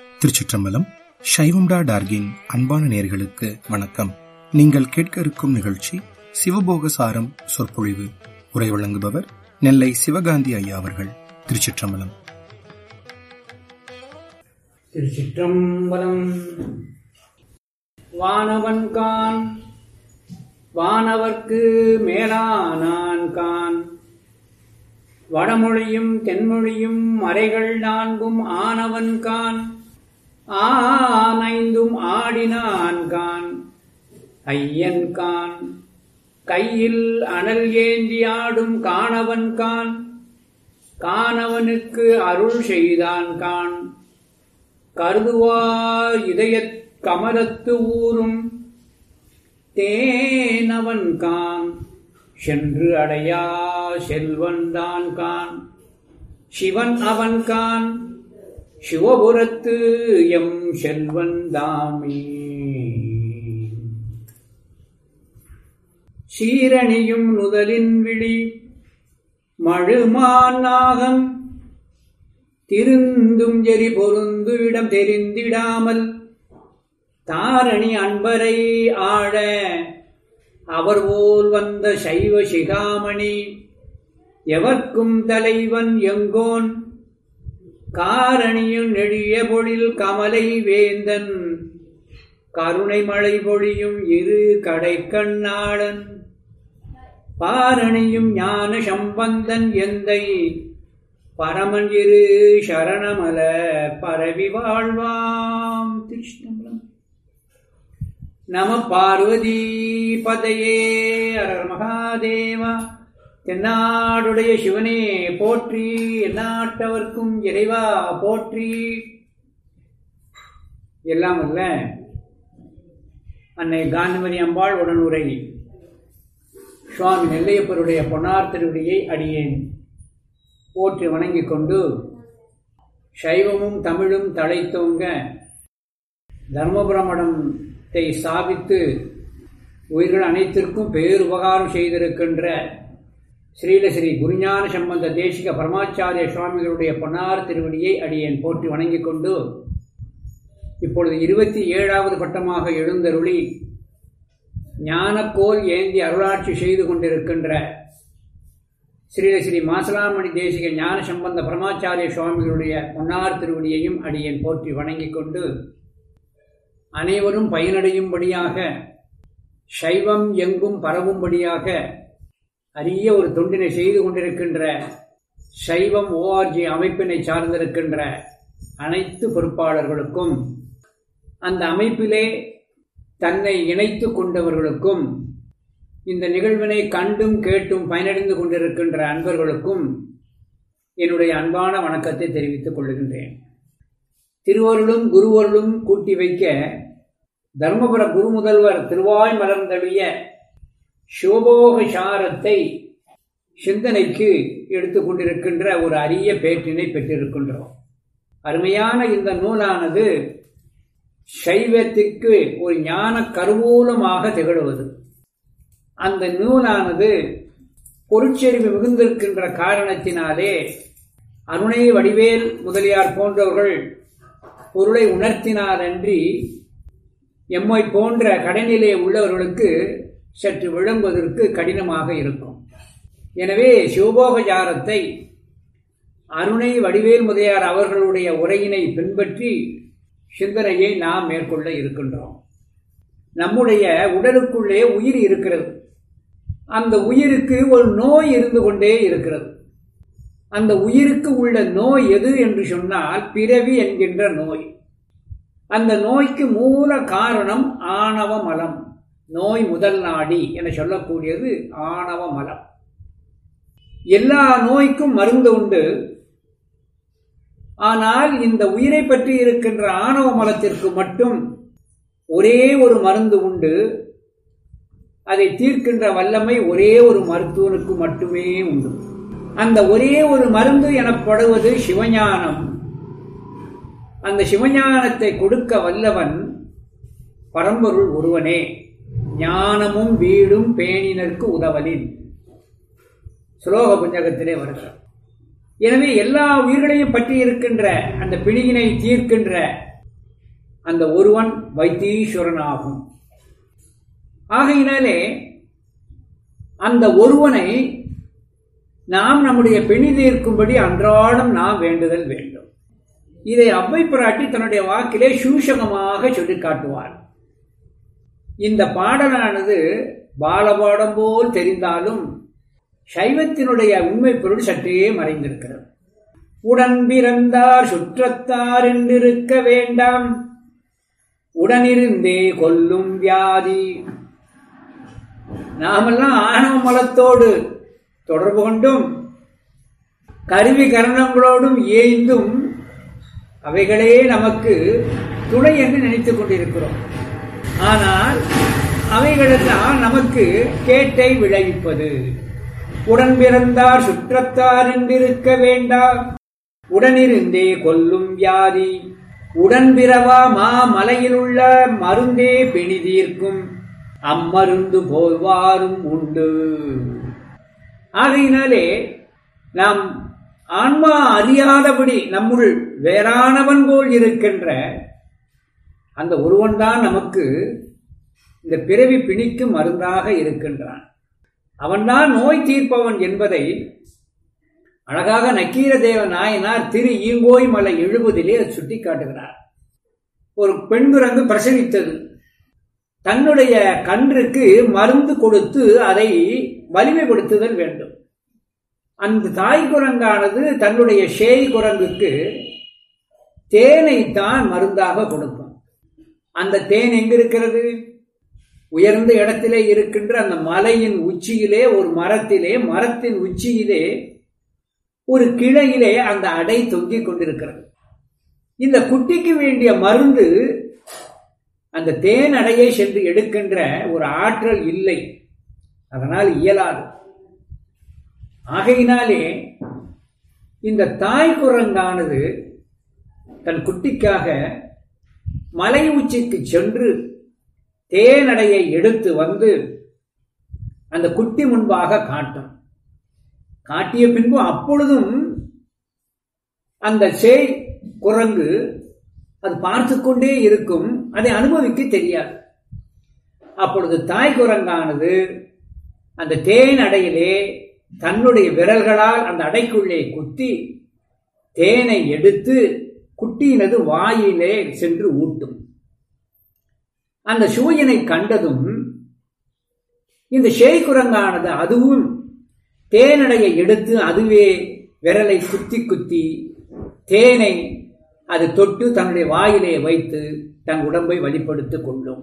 திருச்சிற்றம்பலம் சைவம்டா டார்கின் அன்பான நேர்களுக்கு வணக்கம் நீங்கள் கேட்க இருக்கும் நிகழ்ச்சி சிவபோக சாரம் சொற்பொழிவு உரை வழங்குபவர் நெல்லை சிவகாந்தி ஐயா அவர்கள் திருச்சிற்றம்பலம் திருச்சிற்றம்பலம் வானவன் கான் வானவர்க்கு மேலானான் கான் வடமொழியும் தென்மொழியும் மறைகள் நான்கும் ஆனவன் கான் ஆனைந்தும் ஆடினான் கான் ஐயன் கான் கையில் அனல் ஏந்தி ஆடும் காணவன் கான் காணவனுக்கு அருள் செய்தான் கான் கருதுவார் இதயத் கமலத்து ஊரும் தேனவன் கான் சென்று அடையா செல்வன்தான் கான் சிவன் அவன் கான் சிவபுரத்து எம் செல்வன் தாமே சீரணியும் நுதலின் விழி மழுமாநாகம் திருந்தும் எரி பொருந்து இடம் தெரிந்திடாமல் தாரணி அன்பரை ஆழ அவர் போல் வந்த சைவ சிகாமணி எவர்க்கும் தலைவன் எங்கோன் காரணியும் நெடிய பொழில் கமலை வேந்தன் கருணை மழை பொழியும் இரு கடைக்கண்ணாளன் பாரணியும் ஞான சம்பந்தன் எந்தை பரமன் இரு சரணமல பரவி வாழ்வாம் திருஷ்ணம்பலம் நம பார்வதி பதையே அரர் மகாதேவா தென்னாடுடைய சிவனே போற்றி எந்நாட்டவர்க்கும் இறைவா போற்றி எல்லாம் அல்ல அன்னை காந்திமதி அம்பாள் உடனுரை சுவாமி நெல்லையப்பருடைய பொன்னார் திருவடியை அடியேன் போற்றி வணங்கிக் கொண்டு சைவமும் தமிழும் தழைத்தோங்க தர்மபுரமடத்தை ஸ்தாபித்து உயிர்கள் அனைத்திற்கும் பேருபகாரம் செய்திருக்கின்ற ஸ்ரீலஸ்ரீ குருஞான சம்பந்த தேசிக பரமாச்சாரிய சுவாமிகளுடைய பொன்னார் திருவடியை அடியேன் போற்றி வணங்கிக் கொண்டு இப்பொழுது இருபத்தி ஏழாவது பட்டமாக எழுந்தருளி ஞானக்கோல் ஏந்தி அருளாட்சி செய்து கொண்டிருக்கின்ற ஸ்ரீ ஸ்ரீ மாசலாமணி தேசிக ஞான சம்பந்த பரமாச்சாரிய சுவாமிகளுடைய பொன்னார் திருவடியையும் அடியேன் போற்றி வணங்கிக் கொண்டு அனைவரும் பயனடையும்படியாக சைவம் எங்கும் பரவும்படியாக அரிய ஒரு தொண்டினை செய்து கொண்டிருக்கின்ற சைவம் ஓஆர்ஜி அமைப்பினை சார்ந்திருக்கின்ற அனைத்து பொறுப்பாளர்களுக்கும் அந்த அமைப்பிலே தன்னை இணைத்து கொண்டவர்களுக்கும் இந்த நிகழ்வினை கண்டும் கேட்டும் பயனடைந்து கொண்டிருக்கின்ற அன்பர்களுக்கும் என்னுடைய அன்பான வணக்கத்தை தெரிவித்துக் கொள்கின்றேன் திருவருளும் குருவருளும் கூட்டி வைக்க தர்மபுர குரு முதல்வர் திருவாய் மலர்ந்தழிய சிவபோக சாரத்தை சிந்தனைக்கு எடுத்துக்கொண்டிருக்கின்ற ஒரு அரிய பேற்றினை பெற்றிருக்கின்றோம் அருமையான இந்த நூலானது சைவத்திற்கு ஒரு ஞான கருவூலமாக திகழ்வது அந்த நூலானது பொருட்செறிவு மிகுந்திருக்கின்ற காரணத்தினாலே அருணை வடிவேல் முதலியார் போன்றவர்கள் பொருளை உணர்த்தினாரன்றி எம்மை போன்ற கடனிலே உள்ளவர்களுக்கு சற்று விளங்குவதற்கு கடினமாக இருக்கும் எனவே சிவபோகஜாரத்தை அருணை வடிவேல் முதலியார் அவர்களுடைய உரையினை பின்பற்றி சிந்தனையை நாம் மேற்கொள்ள இருக்கின்றோம் நம்முடைய உடலுக்குள்ளே உயிர் இருக்கிறது அந்த உயிருக்கு ஒரு நோய் இருந்து கொண்டே இருக்கிறது அந்த உயிருக்கு உள்ள நோய் எது என்று சொன்னால் பிறவி என்கின்ற நோய் அந்த நோய்க்கு மூல காரணம் ஆணவ மலம் நோய் முதல் நாடி என சொல்லக்கூடியது ஆணவ மலம் எல்லா நோய்க்கும் மருந்து உண்டு ஆனால் இந்த உயிரை பற்றி இருக்கின்ற ஆணவ மலத்திற்கு மட்டும் ஒரே ஒரு மருந்து உண்டு அதை தீர்க்கின்ற வல்லமை ஒரே ஒரு மருத்துவனுக்கு மட்டுமே உண்டு அந்த ஒரே ஒரு மருந்து எனப்படுவது சிவஞானம் அந்த சிவஞானத்தை கொடுக்க வல்லவன் பரம்பொருள் ஒருவனே ஞானமும் வீடும் பேணினருக்கு உதவலின் சுலோக புஞ்சகத்திலே வருகிறார் எனவே எல்லா உயிர்களையும் பற்றி இருக்கின்ற அந்த பிணியினை தீர்க்கின்ற அந்த ஒருவன் வைத்தீஸ்வரன் ஆகும் ஆகையினாலே அந்த ஒருவனை நாம் நம்முடைய பெணி தீர்க்கும்படி அன்றாடம் நாம் வேண்டுதல் வேண்டும் இதை அவ்வை பிராட்டி தன்னுடைய வாக்கிலே சூஷகமாக சொல்லி காட்டுவார் இந்த பாடலானது பாலபாடம் போல் தெரிந்தாலும் சைவத்தினுடைய உண்மை பொருள் சற்றே மறைந்திருக்கிறது உடன் பிறந்தார் சுற்றத்தார் என்றிருக்க வேண்டாம் உடனிருந்தே கொல்லும் வியாதி நாமெல்லாம் ஆணவ மலத்தோடு தொடர்பு கொண்டும் கருவி கரணங்களோடும் ஏய்ந்தும் அவைகளே நமக்கு துணை என்று நினைத்துக் கொண்டிருக்கிறோம் ஆனால் அவைகளெல்லாம் நமக்கு கேட்டை விளைவிப்பது உடன் பிறந்தார் சுற்றத்தார் என்றிருக்க வேண்டாம் உடனிருந்தே கொல்லும் வியாதி உடன் பிறவா மா மலையில் உள்ள மருந்தே பிணி தீர்க்கும் அம்மருந்து போல்வாரும் உண்டு ஆகையினாலே நாம் ஆன்மா அறியாதபடி நம்முள் வேறானவன் போல் இருக்கின்ற அந்த ஒருவன்தான் நமக்கு இந்த பிறவி பிணிக்கு மருந்தாக இருக்கின்றான் அவன்தான் நோய் தீர்ப்பவன் என்பதை அழகாக நக்கீர தேவ நாயனார் திரு ஈங்கோய் மலை எழுபதிலே சுட்டி காட்டுகிறார் ஒரு பெண்குரங்கு பிரசவித்தது தன்னுடைய கன்றுக்கு மருந்து கொடுத்து அதை வலிமைப்படுத்துதல் வேண்டும் அந்த தாய் குரங்கானது தன்னுடைய ஷேய் குரங்குக்கு தேனை தான் மருந்தாக கொடுக்கும் அந்த தேன் எங்கிருக்கிறது உயர்ந்த இடத்திலே இருக்கின்ற அந்த மலையின் உச்சியிலே ஒரு மரத்திலே மரத்தின் உச்சியிலே ஒரு கிளையிலே அந்த அடை தொங்கிக் கொண்டிருக்கிறது இந்த குட்டிக்கு வேண்டிய மருந்து அந்த தேன் அடையை சென்று எடுக்கின்ற ஒரு ஆற்றல் இல்லை அதனால் இயலாது ஆகையினாலே இந்த தாய் குரங்கானது தன் குட்டிக்காக மலை உச்சிக்கு சென்று தேனடையை எடுத்து வந்து அந்த குட்டி முன்பாக காட்டும் காட்டிய பின்பு அப்பொழுதும் அந்த சேய் குரங்கு அது பார்த்து கொண்டே இருக்கும் அதை அனுபவிக்க தெரியாது அப்பொழுது தாய் குரங்கானது அந்த தேன் அடையிலே தன்னுடைய விரல்களால் அந்த அடைக்குள்ளே குத்தி தேனை எடுத்து குட்டியினது வாயிலே சென்று ஊட்டும் அந்த சூரியனை கண்டதும் இந்த ஷேய் குரங்கானது அதுவும் தேனடையை எடுத்து அதுவே விரலை குத்தி குத்தி தேனை அது தொட்டு தன்னுடைய வாயிலே வைத்து தன் உடம்பை வழிப்படுத்திக் கொள்ளும்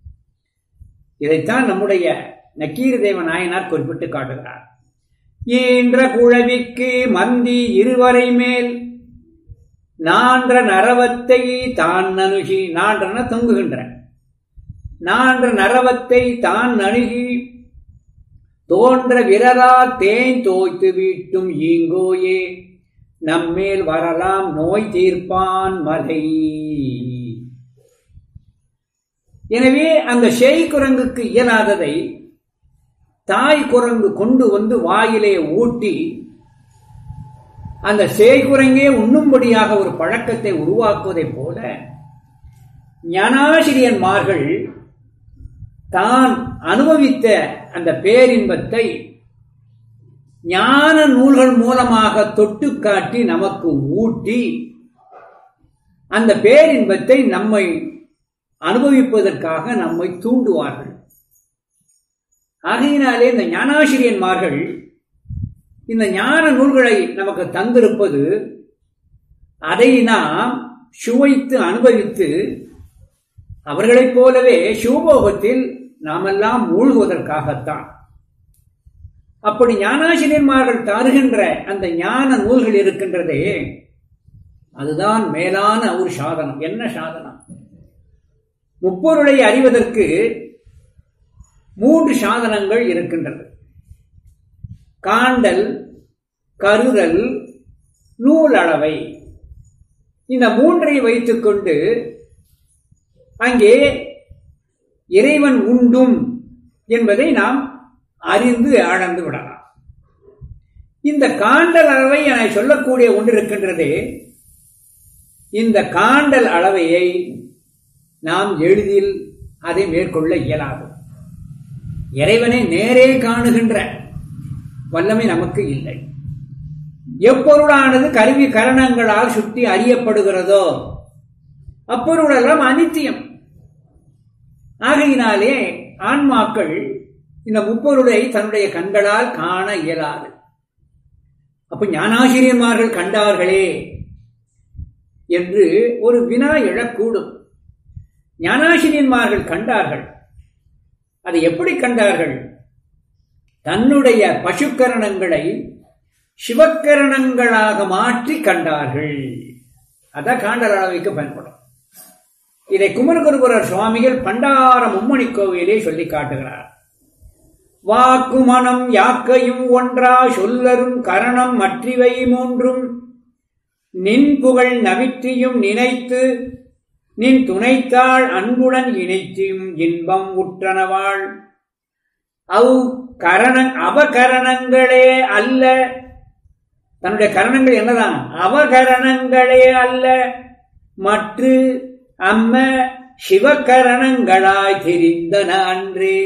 இதைத்தான் நம்முடைய நக்கீர தேவ நாயனார் குறிப்பிட்டு காட்டுகிறார் ஈன்ற குழவிக்கு மந்தி இருவரை மேல் நான்ற நரவத்தை தான் அணுகி நான்றன தொங்குகின்ற நான்ற நரவத்தை தான் அணுகி தோன்ற விரலா தேன் தோய்த்து வீட்டும் ஈங்கோயே நம்மேல் வரலாம் நோய் தீர்ப்பான் மலை எனவே அந்த ஷெய் குரங்குக்கு இயலாததை தாய் குரங்கு கொண்டு வந்து வாயிலே ஊட்டி அந்த சேய் குரங்கே உண்ணும்படியாக ஒரு பழக்கத்தை உருவாக்குவதைப் போல ஞானாசிரியன்மார்கள் தான் அனுபவித்த அந்த பேரின்பத்தை ஞான நூல்கள் மூலமாக தொட்டு காட்டி நமக்கு ஊட்டி அந்த பேரின்பத்தை நம்மை அனுபவிப்பதற்காக நம்மை தூண்டுவார்கள் ஆகையினாலே இந்த ஞானாசிரியன்மார்கள் இந்த ஞான நூல்களை நமக்கு தந்திருப்பது அதை நாம் சுவைத்து அனுபவித்து அவர்களைப் போலவே சிவபோகத்தில் நாமெல்லாம் மூழ்குவதற்காகத்தான் அப்படி ஞானாசிரியன்மார்கள் தருகின்ற அந்த ஞான நூல்கள் இருக்கின்றதே அதுதான் மேலான ஒரு சாதனம் என்ன சாதனம் முப்பொருளை அறிவதற்கு மூன்று சாதனங்கள் இருக்கின்றது காண்டல் கருதல் நூலளவை இந்த மூன்றை வைத்துக்கொண்டு அங்கே இறைவன் உண்டும் என்பதை நாம் அறிந்து ஆழ்ந்து விடலாம் இந்த காண்டல் அளவை என சொல்லக்கூடிய ஒன்று இருக்கின்றதே இந்த காண்டல் அளவையை நாம் எளிதில் அதை மேற்கொள்ள இயலாது இறைவனை நேரே காணுகின்ற வல்லமை நமக்கு இல்லை எப்பொருளானது கருவி கரணங்களால் சுட்டி அறியப்படுகிறதோ அப்பொருளெல்லாம் அனித்தியம் ஆகையினாலே ஆன்மாக்கள் இந்த முப்பொருளை தன்னுடைய கண்களால் காண இயலாது அப்ப ஞானாசிரியன்மார்கள் கண்டார்களே என்று ஒரு வினா எழக்கூடும் ஞானாசிரியன்மார்கள் கண்டார்கள் அதை எப்படி கண்டார்கள் தன்னுடைய பசுக்கரணங்களை சிவக்கரணங்களாக மாற்றி கண்டார்கள் அதான் காண்டல் அளவைக்கு பயன்படும் இதை குமரகுருபுரர் சுவாமிகள் பண்டார மும்மணி கோவிலே சொல்லி காட்டுகிறார் வாக்கு மனம் யாக்கையும் ஒன்றா சொல்லரும் கரணம் மற்றிவை மூன்றும் நின் புகழ் நவிற்றியும் நினைத்து நின் துணைத்தாள் அன்புடன் இணைத்தியும் இன்பம் உற்றனவாள் அவ் கரண அவகரணங்களே அல்ல தன்னுடைய கரணங்கள் என்னதான் அவகரணங்களே அல்ல மற்ற அம்ம சிவகரணங்களாய் தெரிந்தன அன்றே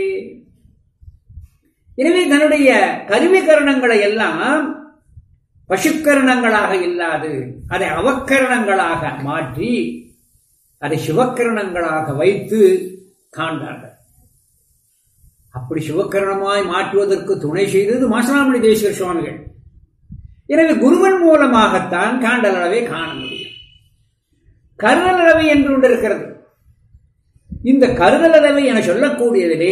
எனவே தன்னுடைய கருவி கரணங்களை எல்லாம் பசுக்கரணங்களாக இல்லாது அதை அவக்கரணங்களாக மாற்றி அதை சிவக்கரணங்களாக வைத்து காண்பார்கள் அப்படி சிவக்கரணமாய் மாற்றுவதற்கு துணை செய்தது மாசனாமணி தேசிய சுவாமிகள் எனவே குருவன் மூலமாகத்தான் காண்டல் அளவை காண முடியும் கருதல் அளவை என்று ஒன்று இருக்கிறது இந்த கருதல் அளவை என சொல்லக்கூடியதிலே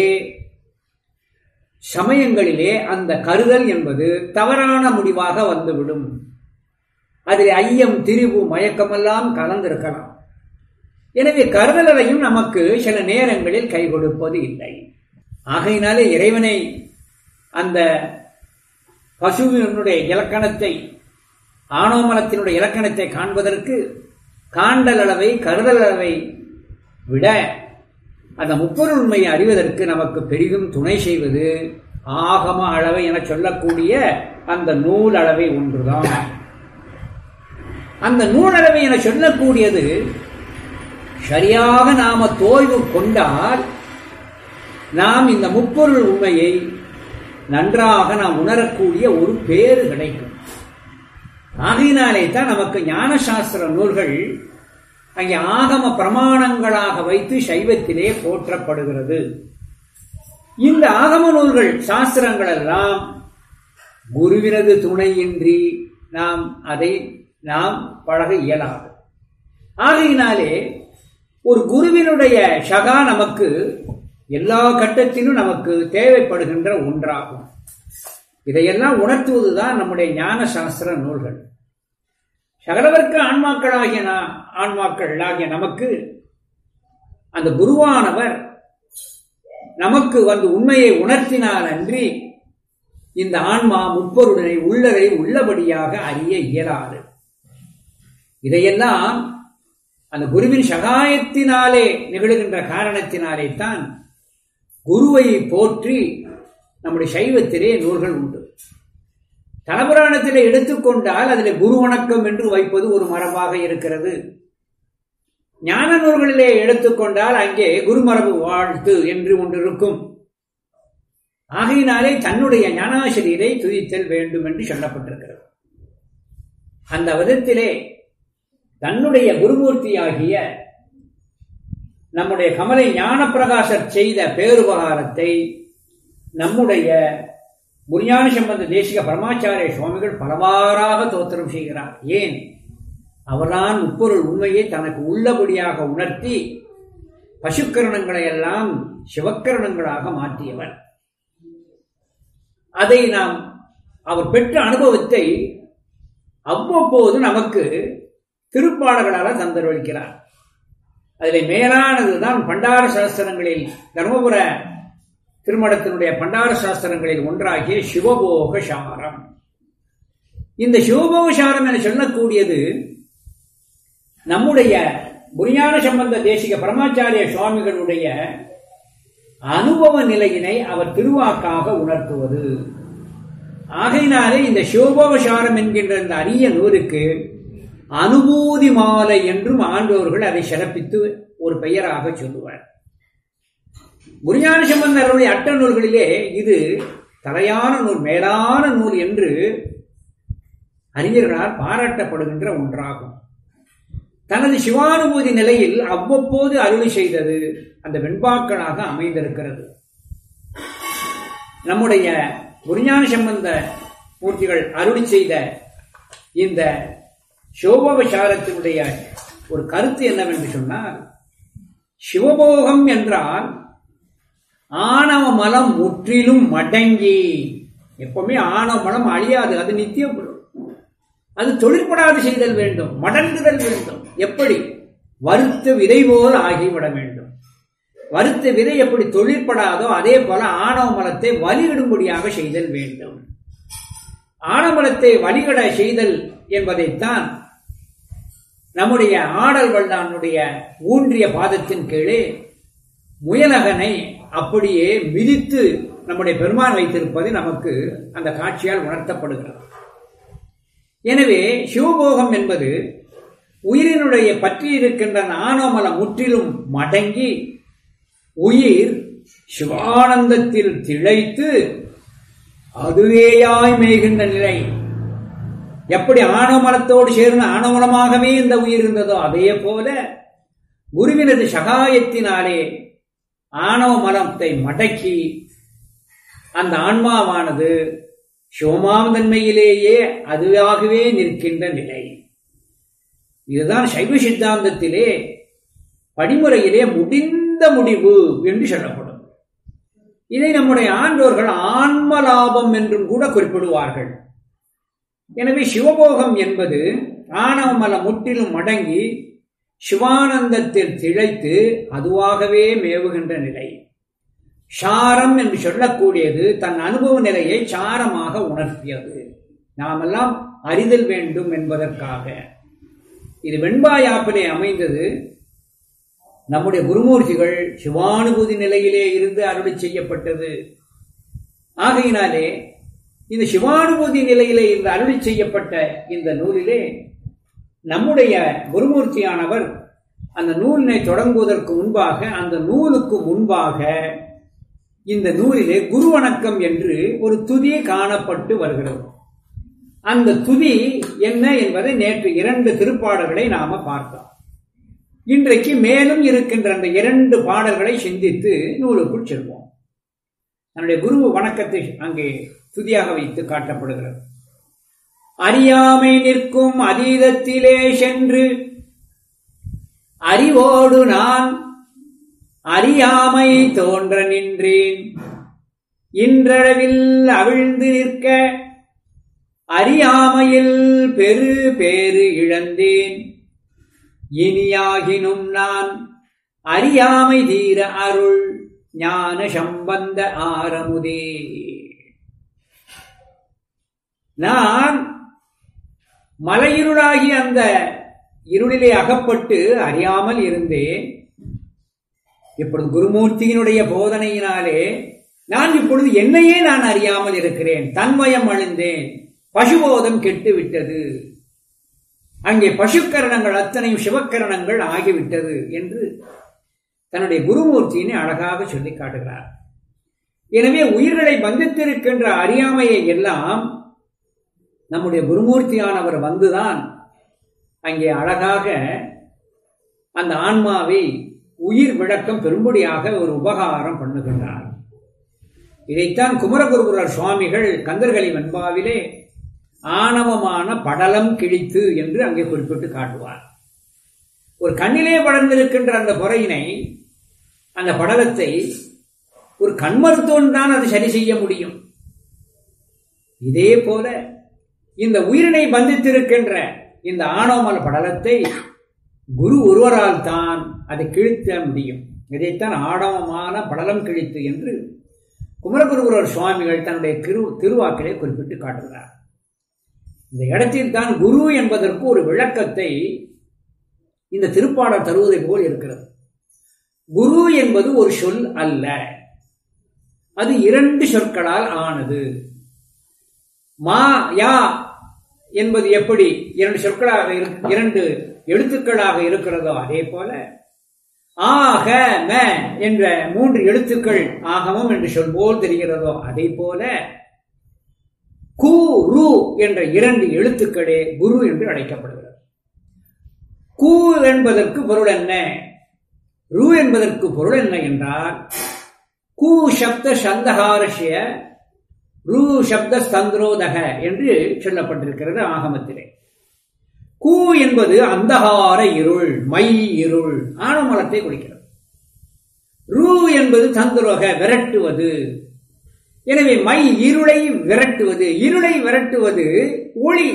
சமயங்களிலே அந்த கருதல் என்பது தவறான முடிவாக வந்துவிடும் அதில் ஐயம் திரிவு மயக்கமெல்லாம் கலந்திருக்கலாம் எனவே கருதலரையும் நமக்கு சில நேரங்களில் கை கொடுப்பது இல்லை ஆகையினாலே இறைவனை அந்த பசுவினுடைய இலக்கணத்தை ஆணவமலத்தினுடைய இலக்கணத்தை காண்பதற்கு காண்டல் அளவை கருதல் அளவை விட அந்த முப்பொருள் உண்மையை அறிவதற்கு நமக்கு பெரிதும் துணை செய்வது ஆகம அளவை என சொல்லக்கூடிய அந்த நூல் அளவை ஒன்றுதான் அந்த நூல் அளவை என சொல்லக்கூடியது சரியாக நாம தோய்வு கொண்டால் நாம் இந்த முப்பொருள் உண்மையை நன்றாக நாம் உணரக்கூடிய ஒரு பேறு கிடைக்கும் ஆகையினாலே தான் நமக்கு ஞானசாஸ்திர நூல்கள் அங்கே ஆகம பிரமாணங்களாக வைத்து சைவத்திலே போற்றப்படுகிறது இந்த ஆகம நூல்கள் சாஸ்திரங்கள் எல்லாம் குருவினது துணையின்றி நாம் அதை நாம் பழக இயலாது ஆகையினாலே ஒரு குருவினுடைய சகா நமக்கு எல்லா கட்டத்திலும் நமக்கு தேவைப்படுகின்ற ஒன்றாகும் இதையெல்லாம் உணர்த்துவதுதான் நம்முடைய ஞான சாஸ்திர நூல்கள் சகலவர்க்கு ஆன்மாக்களாகிய ஆன்மாக்கள் ஆகிய நமக்கு அந்த குருவானவர் நமக்கு வந்து உண்மையை உணர்த்தினால் அன்றி இந்த ஆன்மா முப்பொருடனை உள்ளரை உள்ளபடியாக அறிய இயலாது இதையெல்லாம் அந்த குருவின் சகாயத்தினாலே நிகழுகின்ற காரணத்தினாலே தான் குருவை போற்றி நம்முடைய சைவத்திலே நூல்கள் உண்டு தலபுராணத்திலே எடுத்துக்கொண்டால் அதில் குரு வணக்கம் என்று வைப்பது ஒரு மரபாக இருக்கிறது ஞான நூல்களிலே எடுத்துக்கொண்டால் அங்கே குருமரபு வாழ்த்து என்று ஒன்று இருக்கும் ஆகையினாலே தன்னுடைய ஞானாசிரியரை துதித்தல் வேண்டும் என்று சொல்லப்பட்டிருக்கிறது அந்த விதத்திலே தன்னுடைய குருமூர்த்தியாகிய நம்முடைய கமலை ஞானப்பிரகாசர் செய்த பேருபகாரத்தை நம்முடைய முரியான சம்பந்த தேசிக பரமாச்சாரிய சுவாமிகள் பலவாறாக தோத்திரம் செய்கிறார் ஏன் அவர்தான் முப்பொருள் உண்மையை தனக்கு உள்ளபடியாக உணர்த்தி பசுக்கரணங்களை எல்லாம் சிவக்கரணங்களாக மாற்றியவர் அதை நாம் அவர் பெற்ற அனுபவத்தை அவ்வப்போது நமக்கு திருப்பாடல்களால் தந்தரவழிக்கிறார் அதில் மேலானதுதான் பண்டார சாஸ்திரங்களில் தர்மபுர திருமணத்தினுடைய பண்டார சாஸ்திரங்களில் ஒன்றாகிய சிவபோக சாரம் இந்த சிவபோக சாரம் என சொல்லக்கூடியது நம்முடைய புரியான சம்பந்த தேசிக பரமாச்சாரிய சுவாமிகளுடைய அனுபவ நிலையினை அவர் திருவாக்காக உணர்த்துவது ஆகையினாலே இந்த சிவபோகசாரம் என்கின்ற இந்த அரிய நூலுக்கு அனுபூதி மாலை என்றும் ஆண்டோர்கள் அதை சிறப்பித்து ஒரு பெயராக சொல்லுவார் குருஞான சம்பந்தருடைய அட்ட நூல்களிலே இது தலையான நூல் மேலான நூல் என்று அறிஞர்களால் பாராட்டப்படுகின்ற ஒன்றாகும் தனது சிவானுபூதி நிலையில் அவ்வப்போது அருளி செய்தது அந்த வெண்பாக்களாக அமைந்திருக்கிறது நம்முடைய குருஞான சம்பந்த மூர்த்திகள் அருளி செய்த இந்த சோபோபசாரத்தினுடைய ஒரு கருத்து என்னவென்று சொன்னால் சிவபோகம் என்றால் ஆணவ மலம் முற்றிலும் மடங்கி எப்பவுமே ஆணவ மலம் அழியாது அது நித்தியம் அது தொழிற்படாது செய்தல் வேண்டும் மடங்குதல் வேண்டும் எப்படி வருத்த விதை போல் ஆகிவிட வேண்டும் வருத்த விதை எப்படி தொழிற்படாதோ அதே போல ஆணவ மலத்தை வலியிடும்படியாக செய்தல் வேண்டும் ஆணவமலத்தை வழிகட செய்தல் என்பதைத்தான் நம்முடைய ஆடல் வல்லானுடைய ஊன்றிய பாதத்தின் கீழே முயலகனை அப்படியே மிதித்து நம்முடைய பெருமான் வைத்திருப்பது நமக்கு அந்த காட்சியால் உணர்த்தப்படுகிறது எனவே சிவபோகம் என்பது உயிரினுடைய பற்றி இருக்கின்ற ஆணவமலம் முற்றிலும் மடங்கி உயிர் சிவானந்தத்தில் திளைத்து அதுவேயாய் மேய்கின்ற நிலை எப்படி ஆணவமலத்தோடு சேர்ந்து ஆணவமலமாகவே இந்த உயிர் இருந்ததோ அதே போல குருவினது சகாயத்தினாலே ஆணவ மலத்தை மடக்கி அந்த ஆன்மாவானது சிவமாந்தன்மையிலேயே அதுவாகவே நிற்கின்ற நிலை இதுதான் சைவ சித்தாந்தத்திலே படிமுறையிலே முடிந்த முடிவு என்று சொல்லப்படும் இதை நம்முடைய ஆண்டோர்கள் ஆன்ம லாபம் என்றும் கூட குறிப்பிடுவார்கள் எனவே சிவபோகம் என்பது ஆணவமல முற்றிலும் மடங்கி சிவானந்தத்தில் திளைத்து அதுவாகவே மேவுகின்ற நிலை சாரம் என்று சொல்லக்கூடியது தன் அனுபவ நிலையை சாரமாக உணர்த்தியது நாமெல்லாம் அறிதல் வேண்டும் என்பதற்காக இது வெண்பாயாப்பிலே அமைந்தது நம்முடைய குருமூர்த்திகள் சிவானுபூதி நிலையிலே இருந்து அருளி செய்யப்பட்டது ஆகையினாலே இந்த சிவானுபூதி நிலையிலே இருந்து அருளி செய்யப்பட்ட இந்த நூலிலே நம்முடைய குருமூர்த்தியானவர் அந்த நூலினை தொடங்குவதற்கு முன்பாக அந்த நூலுக்கு முன்பாக இந்த நூலிலே குரு வணக்கம் என்று ஒரு துதி காணப்பட்டு வருகிறது அந்த துதி என்ன என்பதை நேற்று இரண்டு திருப்பாடல்களை நாம பார்த்தோம் இன்றைக்கு மேலும் இருக்கின்ற அந்த இரண்டு பாடல்களை சிந்தித்து நூலுக்குள் செல்வோம் தன்னுடைய குரு வணக்கத்தை அங்கே துதியாக வைத்து காட்டப்படுகிறது அறியாமை நிற்கும் அதீதத்திலே சென்று அறிவோடு நான் அறியாமை தோன்ற நின்றேன் இன்றளவில் அவிழ்ந்து நிற்க அறியாமையில் பெரு பேறு இழந்தேன் இனியாகினும் நான் அறியாமை தீர அருள் ஞான சம்பந்த ஆரமுதே நான் மலையிருளாகி அந்த இருளிலே அகப்பட்டு அறியாமல் இருந்தேன் இப்பொழுது குருமூர்த்தியினுடைய போதனையினாலே நான் இப்பொழுது என்னையே நான் அறியாமல் இருக்கிறேன் தன்மயம் அழிந்தேன் பசுபோதம் கெட்டு விட்டது அங்கே பசுக்கரணங்கள் அத்தனையும் சிவக்கரணங்கள் ஆகிவிட்டது என்று தன்னுடைய குருமூர்த்தியினை அழகாக சொல்லி காட்டுகிறார் எனவே உயிர்களை பந்தித்திருக்கின்ற அறியாமையை எல்லாம் நம்முடைய குருமூர்த்தியானவர் வந்துதான் அங்கே அழகாக அந்த ஆன்மாவை உயிர் விளக்கம் பெரும்படியாக ஒரு உபகாரம் பண்ணுகின்றார் இதைத்தான் குமரகுருபுரர் சுவாமிகள் கந்தர்கலி வெண்பாவிலே ஆணவமான படலம் கிழித்து என்று அங்கே குறிப்பிட்டு காட்டுவார் ஒரு கண்ணிலே படர்ந்திருக்கின்ற அந்த பொறையினை அந்த படலத்தை ஒரு கண்மருத்துவன் தான் அது சரி செய்ய முடியும் இதே போல இந்த உயிரினை பந்தித்திருக்கின்ற இந்த ஆணவமல படலத்தை குரு ஒருவரால் தான் அதை கிழித்த முடியும் இதைத்தான் ஆடவமான படலம் கிழித்து என்று குமரகுருகுரர் சுவாமிகள் தன்னுடைய திரு திருவாக்கிலே குறிப்பிட்டு காட்டுகிறார் இந்த இடத்தில் தான் குரு என்பதற்கு ஒரு விளக்கத்தை இந்த திருப்பாடல் தருவதை போல் இருக்கிறது குரு என்பது ஒரு சொல் அல்ல அது இரண்டு சொற்களால் ஆனது மா யா என்பது எப்படி இரண்டு சொற்களாக இரண்டு எழுத்துக்களாக இருக்கிறதோ அதே போல ஆக ம என்ற மூன்று எழுத்துக்கள் ஆகமம் என்று சொல்போல் தெரிகிறதோ அதே போல கு ரு என்ற இரண்டு எழுத்துக்களே குரு என்று அழைக்கப்படுகிறது கு என்பதற்கு பொருள் என்ன ரு என்பதற்கு பொருள் என்ன என்றால் கு சப்த சந்தகாரஷ்ய ரு சப்த ஸ்தந்திரோதக என்று சொல்லப்பட்டிருக்கிறது ஆகமத்திலே கூ என்பது அந்தகார இருள் மை இருள் ஆணவமலத்தை குறிக்கிறது ரூ என்பது தந்திரோக விரட்டுவது எனவே மை இருளை விரட்டுவது இருளை விரட்டுவது ஒளி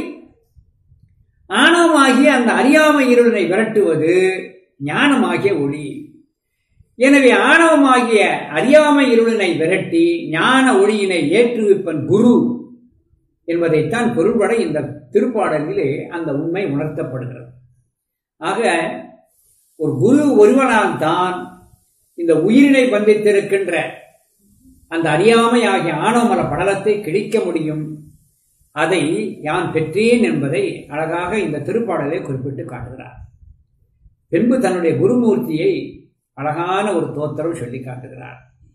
ஆணவமாகிய அந்த அறியாமை இருளினை விரட்டுவது ஞானமாகிய ஒளி எனவே ஆணவமாகிய அறியாமை இருளினை விரட்டி ஞான ஒளியினை ஏற்றுவிப்பன் குரு என்பதைத்தான் பொருள்பட இந்த திருப்பாடலிலே அந்த உண்மை உணர்த்தப்படுகிறது ஆக ஒரு குரு ஒருவனால் தான் இந்த உயிரினை பந்தித்திருக்கின்ற அந்த அறியாமை ஆகிய ஆணவமல படலத்தை கிழிக்க முடியும் அதை யான் பெற்றேன் என்பதை அழகாக இந்த திருப்பாடலை குறிப்பிட்டு காட்டுகிறார் பின்பு தன்னுடைய குருமூர்த்தியை அழகான ஒரு தோத்திரம் சொல்லி காட்டுகிறார்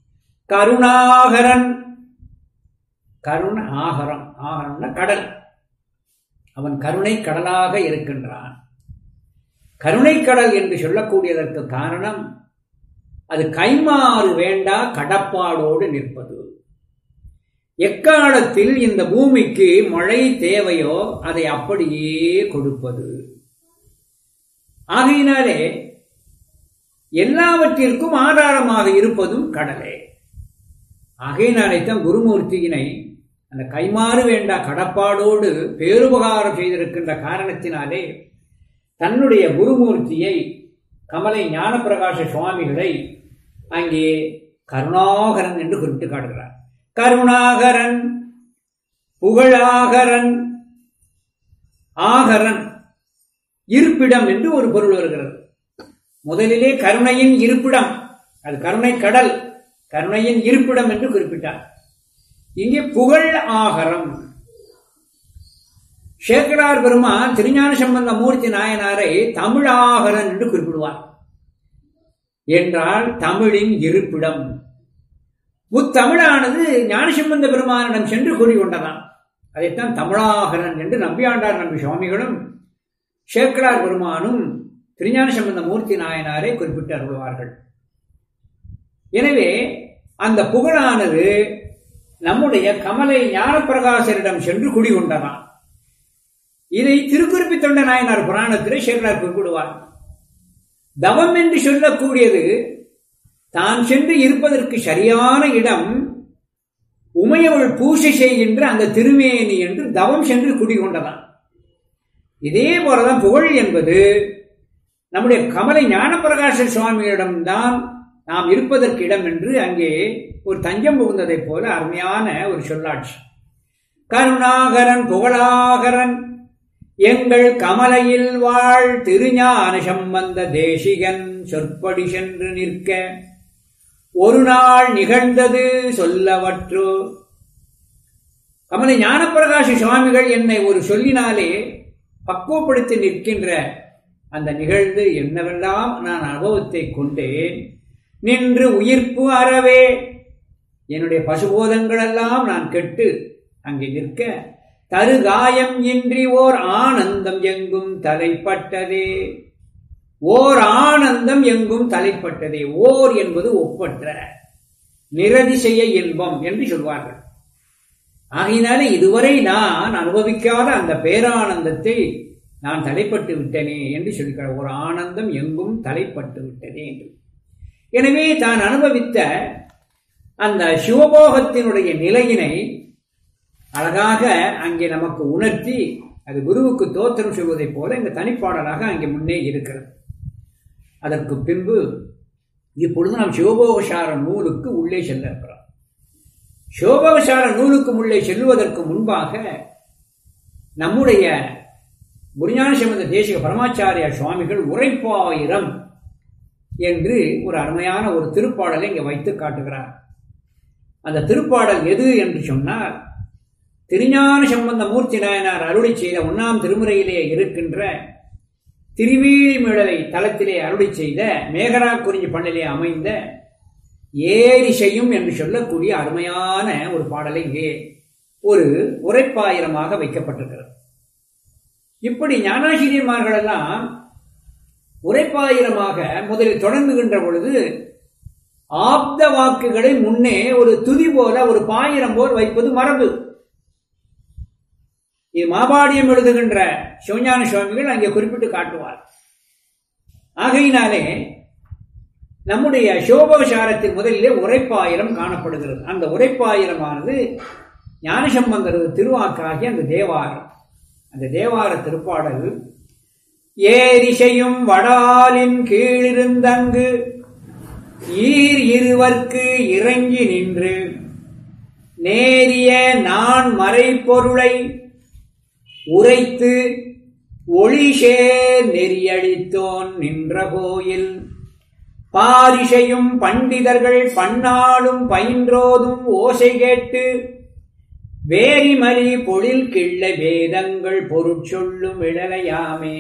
கருணாகரன் கருண ஆகரம் ஆகரம்னா கடல் அவன் கருணை கடலாக இருக்கின்றான் கருணை கடல் என்று சொல்லக்கூடியதற்கு காரணம் அது கைமாறு வேண்டா கடப்பாடோடு நிற்பது எக்காலத்தில் இந்த பூமிக்கு மழை தேவையோ அதை அப்படியே கொடுப்பது ஆகையினாலே எல்லாவற்றிற்கும் ஆதாரமாக இருப்பதும் கடலே ஆகையினாலே தான் குருமூர்த்தியினை அந்த கைமாறு வேண்டா கடப்பாடோடு பேருபகாரம் செய்திருக்கின்ற காரணத்தினாலே தன்னுடைய குருமூர்த்தியை கமலை ஞானப்பிரகாச சுவாமிகளை அங்கே கருணாகரன் என்று குறிப்பிட்டு காட்டுகிறார் கருணாகரன் புகழாகரன் ஆகரன் இருப்பிடம் என்று ஒரு பொருள் வருகிறது முதலிலே கருணையின் இருப்பிடம் அது கருணை கடல் கருணையின் இருப்பிடம் என்று குறிப்பிட்டார் இங்கே புகழ் ஆகரம் சேக்கரார் பெருமான் திருஞான சம்பந்த மூர்த்தி நாயனாரை தமிழாகரன் என்று குறிப்பிடுவார் என்றால் தமிழின் இருப்பிடம் முத்தமிழானது ஞானசம்பந்த பெருமானிடம் சென்று கூறிக்கொண்டதாம் அதைத்தான் தமிழாகரன் என்று நம்பியாண்டார் நம்பி சுவாமிகளும் சேக்கரார் பெருமானும் திருஞான சம்பந்த மூர்த்தி நாயனாரை குறிப்பிட்டு அருள்வார்கள் எனவே அந்த புகழானது நம்முடைய கமலை ஞானப்பிரகாசரிடம் சென்று குடிகொண்டதாம் இதை திருக்குறிப்பி தொண்ட நாயனார் புராணத்திலே சேகரார் குறிப்பிடுவார் தவம் என்று சொல்லக்கூடியது தான் சென்று இருப்பதற்கு சரியான இடம் உமையவள் பூசை செய்கின்ற அந்த திருமேனி என்று தவம் சென்று குடிகொண்டதான் இதே போலதான் புகழ் என்பது நம்முடைய கமலை ஞானப்பிரகாச சுவாமியிடம்தான் நாம் இருப்பதற்கு இடம் என்று அங்கே ஒரு தஞ்சம் புகுந்ததைப் போல அருமையான ஒரு சொல்லாட்சி கருணாகரன் புகழாகரன் எங்கள் கமலையில் வாழ் திருஞான சம்பந்த தேசிகன் சொற்படி சென்று நிற்க ஒரு நாள் நிகழ்ந்தது சொல்லவற்றோ கமலை ஞானப்பிரகாஷ சுவாமிகள் என்னை ஒரு சொல்லினாலே பக்குவப்படுத்தி நிற்கின்ற அந்த நிகழ்ந்து என்னவெல்லாம் நான் அனுபவத்தை கொண்டேன் நின்று உயிர்ப்பு அறவே என்னுடைய பசுபோதங்களெல்லாம் நான் கெட்டு அங்கே நிற்க தருகாயம் இன்றி ஓர் ஆனந்தம் எங்கும் தலைப்பட்டதே ஓர் ஆனந்தம் எங்கும் தலைப்பட்டதே ஓர் என்பது ஒப்பற்ற நிரதிசெய்ய இன்பம் என்று சொல்வார்கள் ஆகையினாலே இதுவரை நான் அனுபவிக்காத அந்த பேரானந்தத்தை நான் தலைப்பட்டு விட்டனே என்று சொல்கிறார் ஒரு ஆனந்தம் எங்கும் தலைப்பட்டு விட்டதே என்று எனவே தான் அனுபவித்த அந்த சிவபோகத்தினுடைய நிலையினை அழகாக அங்கே நமக்கு உணர்த்தி அது குருவுக்கு தோத்திரம் செய்வதைப் போல இந்த தனிப்பாடலாக அங்கே முன்னே இருக்கிறது அதற்கு பின்பு இப்பொழுது நாம் சிவபோகசார நூலுக்கு உள்ளே செல்ல இருக்கிறோம் சிவபோகசார நூலுக்கு உள்ளே செல்வதற்கு முன்பாக நம்முடைய குருஞான சம்பந்த தேசிக பரமாச்சாரிய சுவாமிகள் உரைப்பாயிரம் என்று ஒரு அருமையான ஒரு திருப்பாடலை இங்கே வைத்து காட்டுகிறார் அந்த திருப்பாடல் எது என்று சொன்னால் திருஞான சம்பந்த மூர்த்தி நாயனார் அருளி செய்த ஒன்னாம் திருமுறையிலே இருக்கின்ற திருவீழிமிழலை தளத்திலே அருளி செய்த மேகரா குறிஞ்சி பண்ணிலே அமைந்த ஏரிசையும் என்று சொல்லக்கூடிய அருமையான ஒரு பாடலை இங்கே ஒரு உரைப்பாயிரமாக வைக்கப்பட்டிருக்கிறது இப்படி ஞானாசிரியர்மார்கள் எல்லாம் உரைப்பாயிரமாக முதலில் தொடங்குகின்ற பொழுது ஆப்த வாக்குகளை முன்னே ஒரு துதி போல ஒரு பாயிரம் போல் வைப்பது மரபு இது மாபாடியம் எழுதுகின்ற சிவஞான சுவாமிகள் அங்கே குறிப்பிட்டு காட்டுவார் ஆகையினாலே நம்முடைய சோபசாரத்தின் முதலிலே உரைப்பாயிரம் காணப்படுகிறது அந்த உரைப்பாயிரமானது ஞானசம்பந்தர் திருவாக்காகிய அந்த தேவாரம் அந்த தேவார திருப்பாடல் ஏரிசையும் வடாலின் கீழிருந்தங்கு ஈர் இருவர்க்கு இறங்கி நின்று நேரிய நான் மறைப்பொருளை உரைத்து ஒளிஷே நெறியடித்தோன் நின்ற கோயில் பாரிசையும் பண்டிதர்கள் பன்னாடும் பயின்றோதும் ஓசை கேட்டு வேரிமலி பொழில் கிள்ள வேதங்கள் பொருட்சொல்லும் இழலையாமே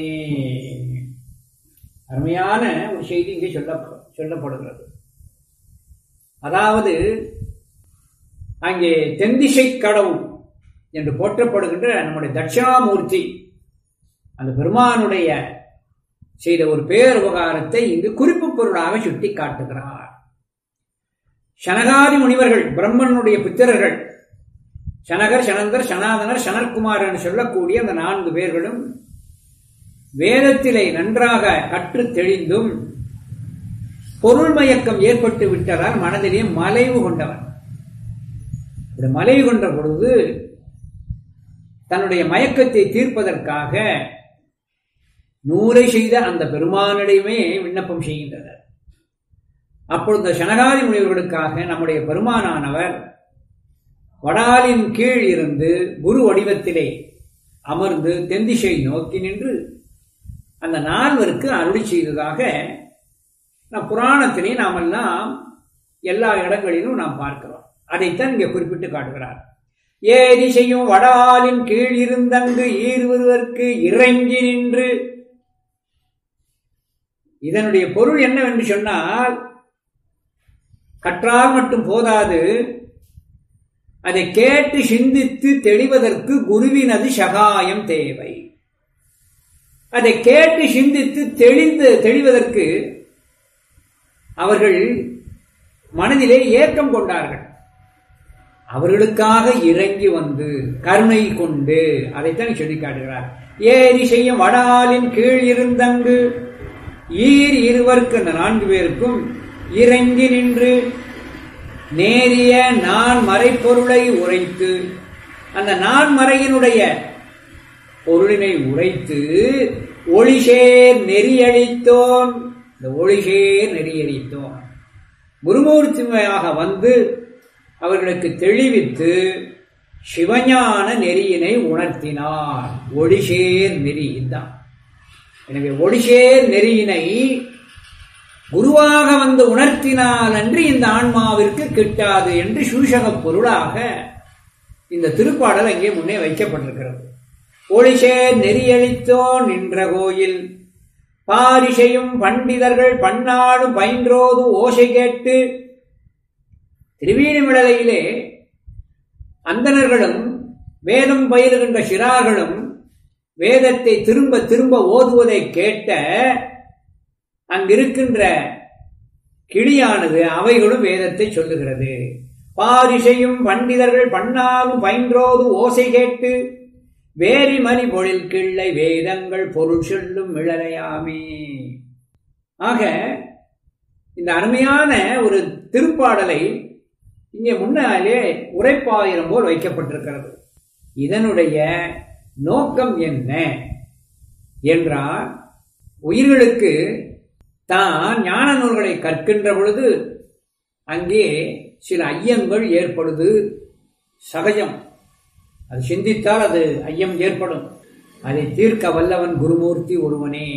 அருமையான ஒரு செய்தி இங்கே சொல்லப்படும் சொல்லப்படுகிறது அதாவது அங்கே தென்திசை கடவுள் என்று போற்றப்படுகின்ற நம்முடைய தட்சிணாமூர்த்தி அந்த பெருமானுடைய செய்த ஒரு பேருபகாரத்தை இங்கு குறிப்பு பொருளாக சுட்டி காட்டுகிறார் சனகாதி முனிவர்கள் பிரம்மனுடைய புத்திரர்கள் சனகர் சனந்தர் சனாதனர் சனற்குமார் என்று சொல்லக்கூடிய அந்த நான்கு பேர்களும் வேதத்திலே நன்றாக கற்று தெளிந்தும் பொருள் மயக்கம் ஏற்பட்டு விட்டதால் மனதிலே மலைவு கொண்டவன் இப்படி மலைவு கொண்ட பொழுது தன்னுடைய மயக்கத்தை தீர்ப்பதற்காக நூலை செய்த அந்த பெருமானிடையுமே விண்ணப்பம் செய்கின்றனர் அப்பொழுது சனகாதி முனிவர்களுக்காக நம்முடைய பெருமானானவர் வடாலின் கீழ் இருந்து குரு வடிவத்திலே அமர்ந்து தென்திசை நோக்கி நின்று அந்த நால்வருக்கு அருளி செய்ததாக நம் புராணத்திலே நாம் எல்லாம் எல்லா இடங்களிலும் நாம் பார்க்கிறோம் அதைத்தான் இங்கே குறிப்பிட்டு காட்டுகிறார் ஏரி செய்யும் வடாலின் கீழ் இருந்தங்கு ஈர்வருவதற்கு இறங்கி நின்று இதனுடைய பொருள் என்னவென்று சொன்னால் கற்றால் மட்டும் போதாது அதை கேட்டு சிந்தித்து தெளிவதற்கு குருவினது சகாயம் தேவை அதை கேட்டு சிந்தித்து தெளிந்து தெளிவதற்கு அவர்கள் மனதிலே ஏக்கம் கொண்டார்கள் அவர்களுக்காக இறங்கி வந்து கருணை கொண்டு அதைத்தான் சொல்லி காட்டுகிறார் ஏரி செய்யும் வடாலின் கீழ் இருந்தங்கு ஈர் இருவருக்கு அந்த நான்கு பேருக்கும் இறங்கி நின்று நேரிய நான் மறைப்பொருளை உரைத்து அந்த நான் மறையினுடைய பொருளினை உரைத்து ஒளிசேர் நெறியடித்தோன் இந்த ஒளிசேர் நெறியடித்தோன் குருமூர்த்திமையாக வந்து அவர்களுக்கு தெளிவித்து சிவஞான நெறியினை உணர்த்தினார் ஒளிசேர் நெறி தான் எனவே ஒளிசேர் நெறியினை குருவாக வந்து உணர்த்தினால் அன்று இந்த ஆன்மாவிற்கு கிட்டாது என்று சூஷக பொருளாக இந்த திருப்பாடல் அங்கே முன்னே வைக்கப்பட்டிருக்கிறது ஒளிசேர் நெறியளித்தோ நின்ற கோயில் பாரிசையும் பண்டிதர்கள் பன்னாடும் பயின்றோது ஓசை கேட்டு திருவீணிமிடலையிலே அந்தணர்களும் வேதம் பயிலுகின்ற சிறார்களும் வேதத்தை திரும்ப திரும்ப ஓதுவதை கேட்ட அங்கிருக்கின்ற கிளியானது அவைகளும் வேதத்தை சொல்லுகிறது பாரிசையும் பண்டிதர்கள் பண்ணாலும் பயின்றோது ஓசை கேட்டு வேரி மணி பொழில் கிள்ளை வேதங்கள் பொருள் சொல்லும் மிளலையாமே ஆக இந்த அருமையான ஒரு திருப்பாடலை இங்கே முன்னாலே உரைப்பாயிரம் போல் வைக்கப்பட்டிருக்கிறது இதனுடைய நோக்கம் என்ன என்றால் உயிர்களுக்கு தான் ஞான நூல்களை கற்கின்ற பொழுது அங்கே சில ஐயங்கள் ஏற்படுது சகஜம் அது சிந்தித்தால் அது ஐயம் ஏற்படும் அதை தீர்க்க வல்லவன் குருமூர்த்தி ஒருவனே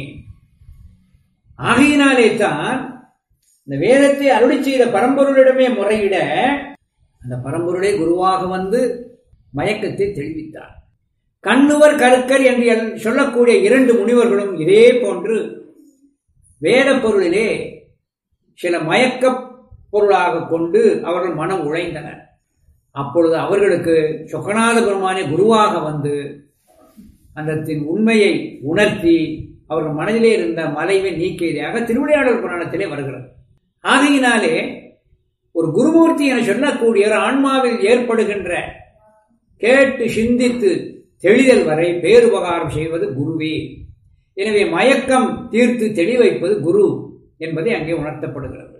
ஆகையினாலே தான் இந்த வேதத்தை அருளி செய்த பரம்பொருளிடமே முறையிட அந்த பரம்பொருளே குருவாக வந்து மயக்கத்தை தெளிவித்தார் கண்ணுவர் கருக்கர் என்று சொல்லக்கூடிய இரண்டு முனிவர்களும் இதே போன்று வேத பொருளிலே சில மயக்கப் பொருளாக கொண்டு அவர்கள் மனம் உழைந்தனர் அப்பொழுது அவர்களுக்கு சொக்கநாத பெருமானே குருவாக வந்து அந்த உண்மையை உணர்த்தி அவர்கள் மனதிலே இருந்த மலைவை நீக்கியதாக திருவிளையாடல் புராணத்திலே வருகிறது ஆகையினாலே ஒரு குருமூர்த்தி என சொல்லக்கூடியவர் ஆன்மாவில் ஏற்படுகின்ற கேட்டு சிந்தித்து தெளிதல் வரை பேருபகாரம் செய்வது குருவே எனவே மயக்கம் தீர்த்து தெளிவைப்பது குரு என்பதை அங்கே உணர்த்தப்படுகிறது